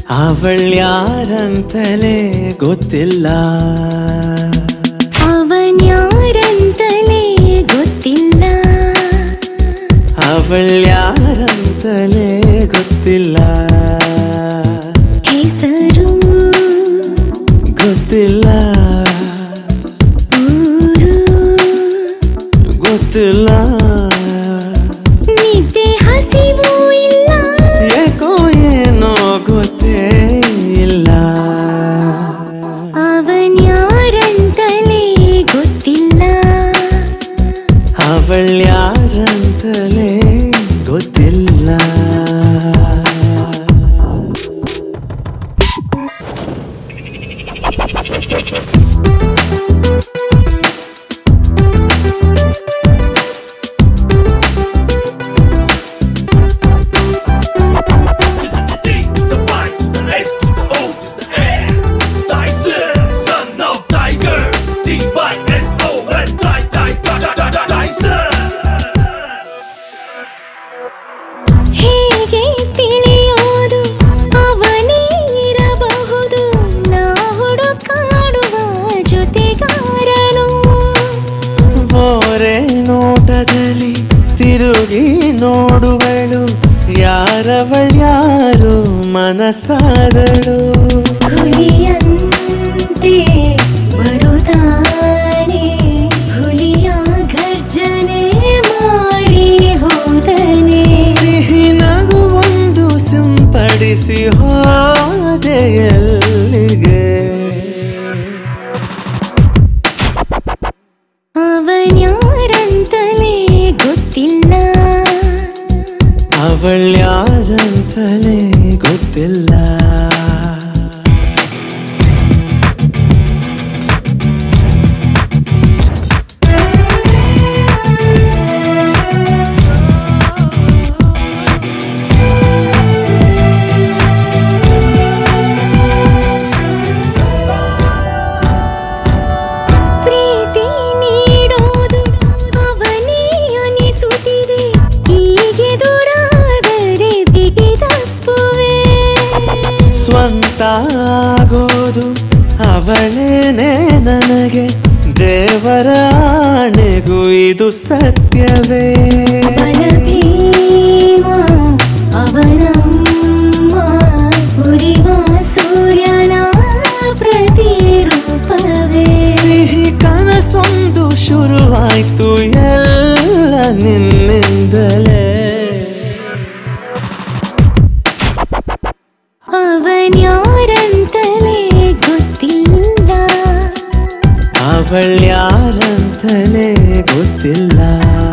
ಅವಳ್ಯಾರಂತಲೇ ಗೊತ್ತಿಲ್ಲ ಅವನ್ಯಾರಂತಲೇ ಗೊತ್ತಿಲ್ಲ ಅವಳ್ಯಾರಂತಲೇ ಗೊತ್ತಿಲ್ಲ ಹೆಸರು ಗೊತ್ತಿಲ್ಲ ಊರು ಗೊತ್ತಿಲ್ಲ ನಿದ್ದೆ ಹಸಿವು ಇಲ್ಲ ಏಕೋ ಏನೋ ಗೊತ್ತೇ ಇಲ್ಲ ಅವನ್ಯಾರಂತಲೇ ಗೊತ್ತಿಲ್ಲ ಅವಳ್ಯಾರಂತಲೇ ಗೊತ್ತಿಲ್ಲ D to the Y to the S to the O to the N. Dyson, son of Tiger. D Y S O N. Dy Dy Dy Dy Dy Dy Dyson. ಹೇಗೆ ತಿಳಿಯೋದು ಅವನೇ ಇರಬಹುದು ನಾ ಹುಡುಕಾಡುವ ಜೊತೆಗಾರನು ಓರೆ ನೋಟದಲ್ಲಿ ತಿರುಗಿ ನೋಡುವಳು ಯಾರವಳ್ಯಾರು ಮನಸ್ಸಾದಳು ಹುಲಿಯಂತೆ ಬರುತ್ತಾನೆ ಹುಲಿಯ ಗರ್ಜನೆ ಮಾಡಿ ಹೋದನೆ ಸಿಹಿ ನಗು ಒಂದು ಸಿಂಪಡಿಸಿ ಹೋದೆ ಎಲ್ಲಿಗೆ ಅವನ್ಯಾರಂತಲೇ ಗೊತ್ತಿಲ್ಲ ಅವಳ್ಯಾರಂತಲೇ ಗೊತ್ತಿಲ್ಲ ಪ್ರೀತಿ ನೀಡೋದು ಅವನೇ ಅನಿಸುತ್ತಿದೆ ಹೀಗೆ ದೂರಾದರೆ ಬಿಗಿದಪ್ಪುವೆ ಸ್ವಂತ ಆಗೋದು ಅವಳೇನೆ ನನಗೆ ದೇವರ ಆಣೆಗೂ ಇದು ಸತ್ಯವೇ ಬಲಭೀಮ ಅವನಮ್ಮ ಉರಿವ ಸೂರ್ಯನ ಪ್ರತಿರೂಪವೇ ಸಿಹಿ ಕನಸೊಂದು ಶುರುವಾಯ್ತು ಎಲ್ಲ ನಿನ್ನಿಂದಲೇ ಅವನ್ಯಾರಂತಲೇ ಗೊತ್ತಿಲ್ಲ ಅವಳ್ಯಾರಂತಲೇ ಗೊತ್ತಿಲ್ಲ